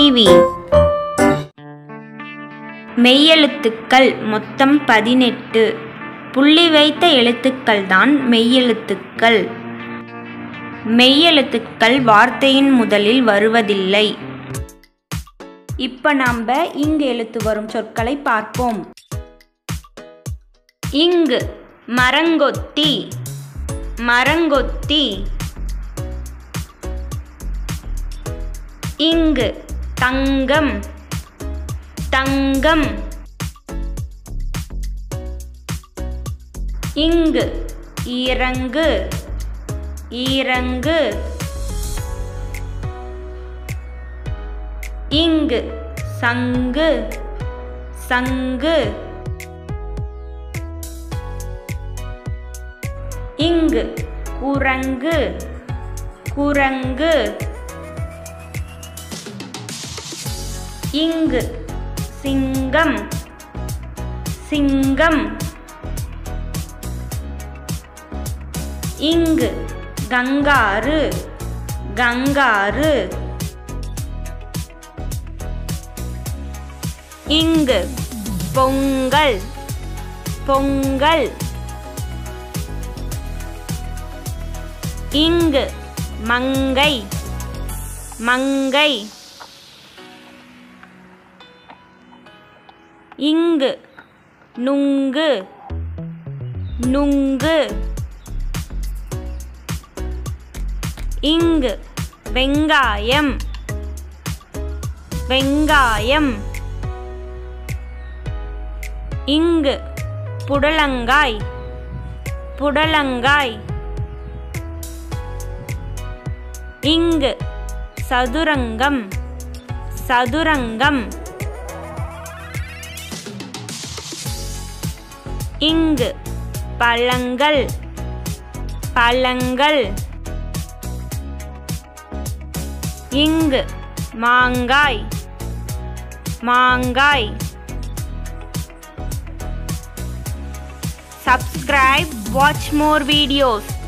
TV மெய்யெழுத்துக்கள் மொத்தம் பதினெட்டு புள்ளி வைத்த எழுத்துக்கள் தான் மெய்யெழுத்துக்கள் மெய்யெழுத்துக்கள் வார்த்தையின் முதலில் வருவதில்லை இப்ப நாம இங்கு எழுத்து வரும் சொற்களை பார்ப்போம் இங்கு மரங்கொத்தி மரங்கொத்தி இங்கு தங்கம் தங்கம் இங்கு இறங்கு ஈரங்கு இங்கு சங்கு சங்கு இங்கு குரங்கு குரங்கு இங்கு சிங்கம் சிங்கம் இங்கு கங்காரு கங்காரு இங்கு பொங்கல் பொங்கல் இங்கு மங்கை மங்கை இங்கு நுங்கு நுங்கு இங்கு வெங்காயம் வெங்காயம் இங்கு புடலங்காய் புடலங்காய் இங்கு சதுரங்கம் சதுரங்கம் இங்கு பழங்கள் பழங்கள் இங்கு மாங்காய் மாங்காய் subscribe watch more videos